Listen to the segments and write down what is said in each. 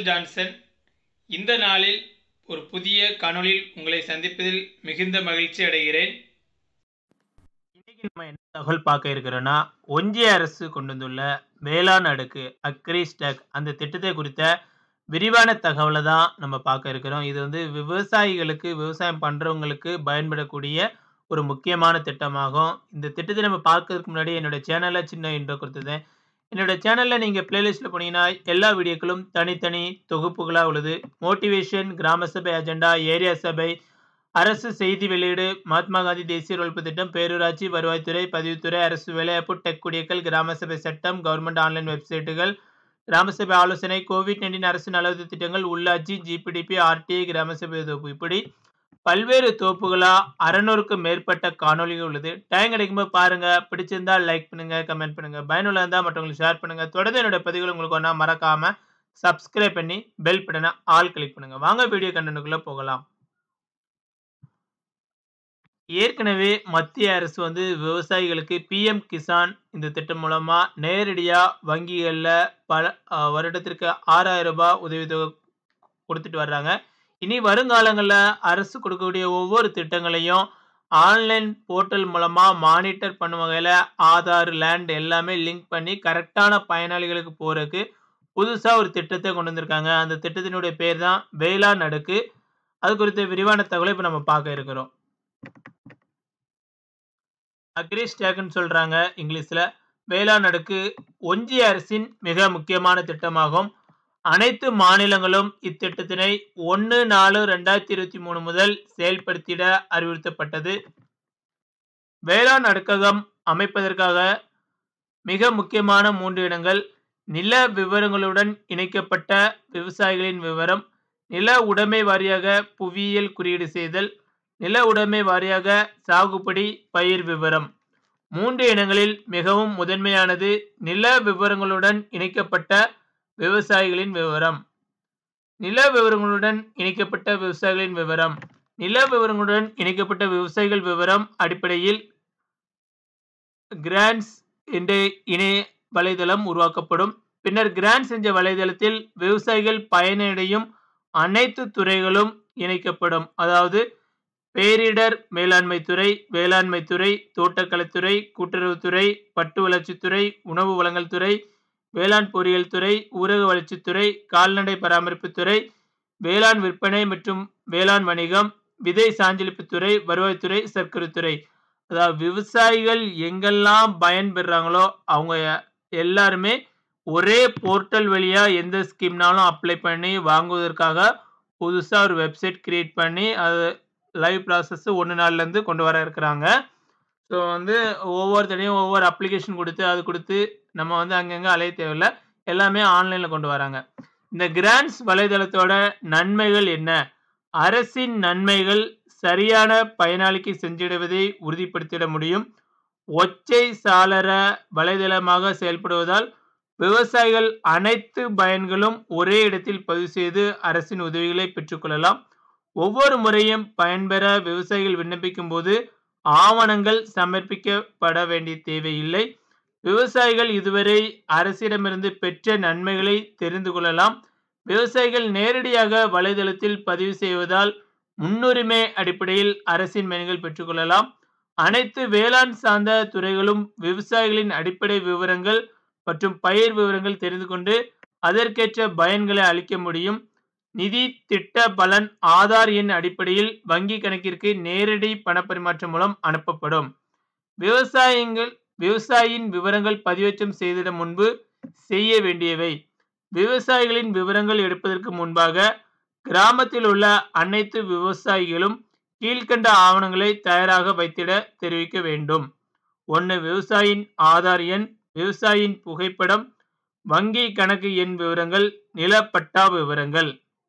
Michael Johnson இந்த நாளில் ஒரு புதிய காணொளியில் உங்களை சந்திப்பதில் மிகுந்த மகிழ்ச்சி அடைகிறேன் இன்னைக்கு நம்ம என்ன தகவல் பார்க்க இருக்கிறோன்னா ஒன்றிய அரசு கொண்டு வந்துள்ள வேளாண் அடுக்கு அக்ரிஸ்டக் அந்த திட்டத்தை குறித்த விரிவான தகவலை தான் நம்ம பார்க்க இருக்கிறோம் இது வந்து விவசாயிகளுக்கு விவசாயம் பண்ணுறவங்களுக்கு பயன்படக்கூடிய ஒரு முக்கியமான திட்டமாகும் இந்த திட்டத்தை நம்ம பார்க்கறதுக்கு முன்னாடி என்னோட சேனலில் சின்ன இன்ட்ரோ கொடுத்துருந்தேன் என்னோட சேனலில் நீங்கள் பிளேலிஸ்ட்டில் போனீங்கன்னா எல்லா வீடியோக்களும் தனித்தனி தொகுப்புகளாக உள்ளது மோட்டிவேஷன் கிராம சபை அஜெண்டா ஏரியா சபை அரசு செய்தி வெளியீடு மகாத்மா காந்தி தேசிய ஒழிப்பு திட்டம் பேரூராட்சி வருவாய்த்துறை பதிவுத்துறை அரசு வேலைவாய்ப்பு டெக் குடியக்கல் கிராம சபை சட்டம் கவர்மெண்ட் ஆன்லைன் வெப்சைட்டுகள் கிராம சபை ஆலோசனை கோவிட் நைன்டீன் அரசு நலவுதவி திட்டங்கள் உள்ளாட்சி ஜிபிடிபி ஆர்டிஐ கிராம சபை தொகுப்பு இப்படி பல்வேறு தொகுப்புகளா அறநூறுக்கும் மேற்பட்ட காணொலிகள் உள்ளது டைம் கிடைக்கும்போது பாருங்க பிடிச்சிருந்தா லைக் பண்ணுங்க கமெண்ட் பண்ணுங்க பயனுள்ள இருந்தால் மற்றவங்களுக்கு ஷேர் பண்ணுங்க தொடர்ந்து என்னோட பதிவுகள் உங்களுக்கு ஒன்றா மறக்காம சப்ஸ்கிரைப் பண்ணி பெல் பட்டனை ஆல் கிளிக் பண்ணுங்க வாங்க வீடியோ கண்டனுக்குள்ள போகலாம் ஏற்கனவே மத்திய அரசு வந்து விவசாயிகளுக்கு பிஎம் கிசான் இந்த திட்டம் மூலமா நேரடியா வங்கிகள்ல பல அஹ், வருடத்திற்கு ஆறாயிரம் ரூபாய் உதவித்தொகை கொடுத்துட்டு வர்றாங்க இனி வருங்காலங்களில் அரசு கொடுக்கக்கூடிய ஒவ்வொரு திட்டங்களையும் ஆன்லைன் போர்ட்டல் மூலமா மானிட்டர் பண்ணும் வகையில் ஆதார் லேண்ட் எல்லாமே லிங்க் பண்ணி கரெக்டான பயனாளிகளுக்கு போறதுக்கு புதுசாக ஒரு திட்டத்தை கொண்டு வந்திருக்காங்க அந்த திட்டத்தினுடைய பேர் தான் வேளாண் அடுக்கு அது குறித்த விரிவான தகவலை இப்போ நம்ம பார்க்க இருக்கிறோம் அக்ரிஸ்டேக்னு சொல்றாங்க இங்கிலீஷ்ல வேளாண் அடுக்கு ஒன்றிய அரசின் மிக முக்கியமான திட்டமாகும் அனைத்து மாநிலங்களும் இத்திட்டத்தினை ஒன்று நாலு ரெண்டாயிரத்தி இருபத்தி மூணு முதல் செயல்படுத்திட அறிவுறுத்தப்பட்டது வேளாண் அடுக்ககம் அமைப்பதற்காக மிக முக்கியமான மூன்று இடங்கள் நில விவரங்களுடன் இணைக்கப்பட்ட விவசாயிகளின் விவரம் நில உடைமை வாரியாக புவியியல் குறியீடு செய்தல் நில உடைமை வாரியாக சாகுபடி பயிர் விவரம் மூன்று இனங்களில் மிகவும் முதன்மையானது நில விவரங்களுடன் இணைக்கப்பட்ட விவசாயிகளின் விவரம் நில விவரங்களுடன் இணைக்கப்பட்ட விவசாயிகளின் விவரம் நில விவரங்களுடன் இணைக்கப்பட்ட விவசாயிகள் விவரம் அடிப்படையில் கிராண்ட்ஸ் என்ற இணைய வலைதளம் உருவாக்கப்படும் பின்னர் கிராண்ட்ஸ் என்ற வலைதளத்தில் விவசாயிகள் பயனடையும் அனைத்து துறைகளும் இணைக்கப்படும் அதாவது பேரிடர் மேலாண்மை துறை வேளாண்மை துறை தோட்டக்கலைத்துறை கூட்டுறவுத்துறை பட்டு வளர்ச்சித்துறை உணவு வழங்கல் துறை வேளாண் பொறியியல் துறை ஊரக வளர்ச்சித்துறை கால்நடை பராமரிப்புத் துறை வேளாண் விற்பனை மற்றும் வேளாண் வணிகம் விதை சான்றளிப்புத்துறை வருவாய்த்துறை சர்க்கரைத்துறை அதாவது விவசாயிகள் எங்கெல்லாம் பயன்பெறாங்களோ அவங்க எல்லாருமே ஒரே போர்ட்டல் வழியா எந்த ஸ்கீம்னாலும் அப்ளை பண்ணி வாங்குவதற்காக புதுசாக ஒரு வெப்சைட் கிரியேட் பண்ணி அது லைவ் ப்ராசஸ் ஒன்று நாள்லேருந்து கொண்டு வர இருக்கிறாங்க ஸோ வந்து ஒவ்வொரு தடையும் ஒவ்வொரு அப்ளிகேஷன் கொடுத்து அது கொடுத்து நம்ம வந்து அங்கங்கே அலைய தேவையில்ல எல்லாமே ஆன்லைனில் கொண்டு வராங்க இந்த கிராண்ட்ஸ் வலைதளத்தோட நன்மைகள் என்ன அரசின் நன்மைகள் சரியான பயனாளிக்கு சென்றிடுவதை உறுதிப்படுத்திட முடியும் ஒற்றை சாளர வலைதளமாக செயல்படுவதால் விவசாயிகள் அனைத்து பயன்களும் ஒரே இடத்தில் பதிவு செய்து அரசின் உதவிகளை பெற்றுக்கொள்ளலாம் ஒவ்வொரு முறையும் பயன்பெற விவசாயிகள் விண்ணப்பிக்கும் போது ஆவணங்கள் சமர்ப்பிக்கப்பட வேண்டிய தேவையில்லை விவசாயிகள் இதுவரை அரசிடமிருந்து பெற்ற நன்மைகளை தெரிந்து கொள்ளலாம் விவசாயிகள் நேரடியாக வலைதளத்தில் பதிவு செய்வதால் முன்னுரிமை அடிப்படையில் அரசின் பயன்கள் பெற்றுக்கொள்ளலாம் அனைத்து வேளாண் சார்ந்த துறைகளும் விவசாயிகளின் அடிப்படை விவரங்கள் மற்றும் பயிர் விவரங்கள் தெரிந்து கொண்டு அதற்கேற்ற பயன்களை அளிக்க முடியும் நிதி திட்ட பலன் ஆதார் எண் அடிப்படையில் வங்கி கணக்கிற்கு நேரடி பணப்பரிமாற்றம் மூலம் அனுப்பப்படும் விவசாயிகள் விவசாயியின் விவரங்கள் பதிவேற்றம் செய்திட முன்பு செய்ய வேண்டியவை விவசாயிகளின் விவரங்கள் எடுப்பதற்கு முன்பாக கிராமத்தில் உள்ள அனைத்து விவசாயிகளும் கீழ்கண்ட ஆவணங்களை தயாராக வைத்திட தெரிவிக்க வேண்டும் ஒன்று விவசாயியின் ஆதார் எண் விவசாயியின் புகைப்படம் வங்கி கணக்கு எண் விவரங்கள் நிலப்பட்டா விவரங்கள்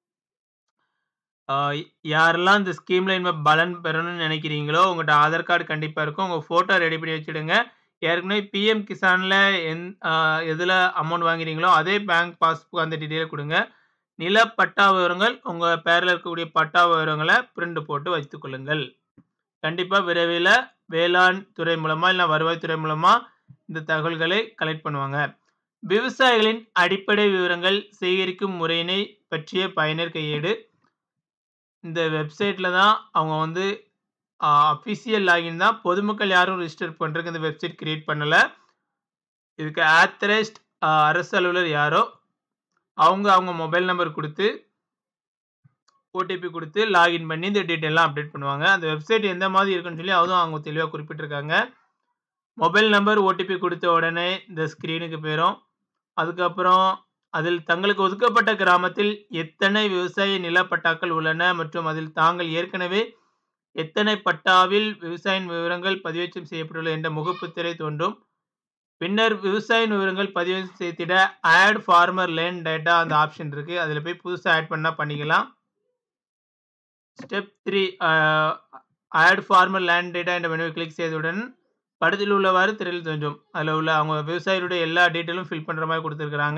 ஆஹ் யாரெல்லாம் இந்த ஸ்கீம்ல இனிமேல் பலன் பெறணும்னு நினைக்கிறீங்களோ உங்கள்கிட்ட ஆதார் கார்டு கண்டிப்பாக இருக்கும் உங்கள் ஃபோட்டோ ரெடி பண்ணி வச்சுடுங்க ஏற்கனவே பிஎம் கிசானில் எந் எதில் அமௌண்ட் வாங்குறீங்களோ அதே பேங்க் பாஸ்புக் அந்த டீட்டெயில் கொடுங்க நில பட்டா விவரங்கள் உங்கள் பேரில் இருக்கக்கூடிய பட்டா விவரங்களை பிரிண்ட் போட்டு வைத்துக் கொள்ளுங்கள் கண்டிப்பாக விரைவில் வேளாண் துறை மூலமாக இல்லை வருவாய்த்துறை மூலமாக இந்த தகவல்களை கலெக்ட் பண்ணுவாங்க விவசாயிகளின் அடிப்படை விவரங்கள் சேகரிக்கும் முறையினை பற்றிய பயனர் கையேடு. இந்த வெப்சைட்ல தான் அவங்க வந்து அ அஃபிஷியல் லாகின் தான். பொதுமக்கள் யாரும் ரிஜிஸ்டர் பண்றதுக்கு இந்த வெப்சைட் கிரியேட் பண்ணல. இதுக்கு ஆத்தரைஸ்ட் அ அரசு அலுவலர் யாரோ, அவங்க அவங்க மொபைல் நம்பர் குடுத்து ஓடிபி குடுத்து லாகின் பண்ணி இந்த டீட்டெயில்லாம் அப்டேட் பண்ணுவாங்க. அந்த வெப்சைட் எந்த மாதிரி இருக்குன்னு சொல்லி அதுவும் அவங்க தெளிவா குறிப்பிட்டிருக்காங்க. மொபைல் நம்பர், ஓடிபி குடுத்த உடனே இந்த ஸ்க்ரீனுக்கு போயிரும். அதுக்கப்புறம் அதில் தங்களுக்கு ஒதுக்கப்பட்ட கிராமத்தில் எத்தனை விவசாய நில பட்டாக்கள் உள்ளன மற்றும் அதில் தாங்கள் ஏற்கனவே எத்தனை பட்டாவில் விவசாயியின் விவரங்கள் பதிவேற்றம் செய்யப்பட்டுள்ளது என்ற முகப்பு திரை தோன்றும். பின்னர் விவசாயியின் விவரங்கள் பதிவு செய்திட ஆட் ஃபார்மர் லேண்ட் டேட்டா அந்த ஆப்ஷன் இருக்கு. அதில போய் புதுசா ஆட் பண்ணா பண்ணிக்கலாம். ஸ்டெப் 3 அ ஆட் ஃபார்மர் லேண்ட் டேட்டா என்ற மெனுவை கிளிக் செய்தவுடன் படத்தில் உள்ளவாறு திரையில் தோன்றும். அதில உள்ள அவங்க விவசாயிகளுடைய எல்லா டீட்டெயிலும் ஃபில் பண்ற மாரி குடுத்திருக்காங்க.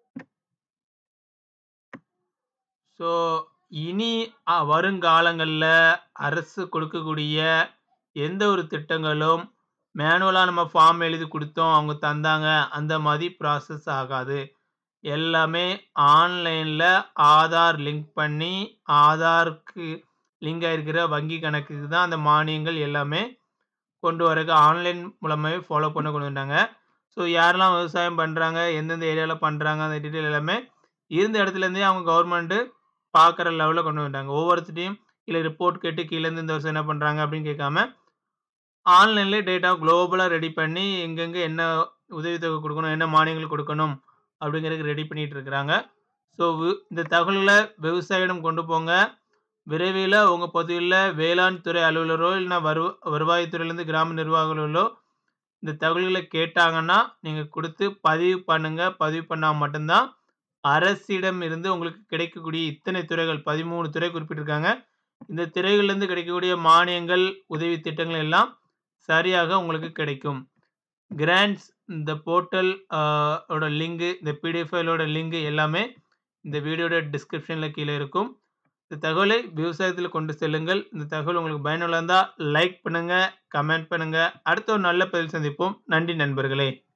ஸோ இனி அ வருங்காலங்கள்ல அரசு கொடுக்கக்கூடிய எந்த ஒரு திட்டங்களும் மேனுவலா நம்ம ஃபார்ம் எழுதி குடுத்தோம், அவங்க தந்தாங்க, அந்த மாரி ப்ராசஸ் ஆகாது. எல்லாமே ஆன்லைன்ல ஆதார் லிங்க் பண்ணி, ஆதாருக்கு லிங்க் ஆயிருக்கிற வங்கி கணக்குக்கு தான் அந்த மானியங்கள் எல்லாமே கொண்டு வரக்கு ஆன்லைன் மூலமாவே ஃபாலோ பண்ண கொண்டு வந்துட்டாங்க. ஸோ யாரெல்லாம் விவசாயம் பண்றாங்க, எந்தெந்த ஏரியால பண்றாங்க, அந்த டீட்டெயில் எல்லாமே இருந்த இடத்துலேருந்தே அவங்க கவர்மெண்ட் பார்க்குற லெவல்ல கொண்டு வந்துட்டாங்க. ஒவ்வொருத்தர்ட்டயும் கீழ ரிப்போர்ட் கேட்டு கீழ இருந்து இந்த வருஷம் என்ன பண்றாங்க அப்படின்னு கேட்காம, ஆன்லைன்லயே டேட்டா குளோபலா ரெடி பண்ணி எங்கெங்க என்ன உதவித்தொகை குடுக்கணும், என்ன மானியங்கள் குடுக்கணும் அப்படிங்கிறதுக்கு ரெடி பண்ணிட்டு இருக்கிறாங்க. ஸோ வு இந்த தகவல்கள விவசாயியிடம் கொண்டு போங்க. விரைவில உங்க பகுதியில வேளாண் துறை அலுவலரோ, இல்லன்னா வரு வருவாய் துறையிலேருந்து கிராம நிர்வாகிகளோ இந்த தகவல்கள கேட்டாங்கன்னா, நீங்க குடுத்து பதிவு பண்ணுங்க. பதிவு பண்ணா மட்டும் தான் அரசிடம் இருந்து உங்களுக்கு கிடைக்கக்கூடிய இத்தனை துறைகள் 13 துறை குறிப்பிட்டிருக்காங்க. இந்த துறைகள்லேருந்து கிடைக்கக்கூடிய மானியங்கள், உதவி திட்டங்கள் எல்லாம் சரியாக உங்களுக்கு கிடைக்கும். கிராண்ட்ஸ் இந்த போர்ட்டல் அ ஓட லிங்க், இந்த பிடிஎஃப் ஃபைலோட லிங்க் எல்லாமே இந்த வீடியோட டிஸ்கிரிப்ஷன்ல கீழ இருக்கும். இந்த தகவலை விவசாயத்தில கொண்டு செல்லுங்கள். இந்த தகவல் உங்களுக்கு பயனுள்ளதா இருந்தா லைக் பண்ணுங்க, கமெண்ட் பண்ணுங்க. அடுத்த ஒரு நல்ல பதிவில் சந்திப்போம். நன்றி நண்பர்களே!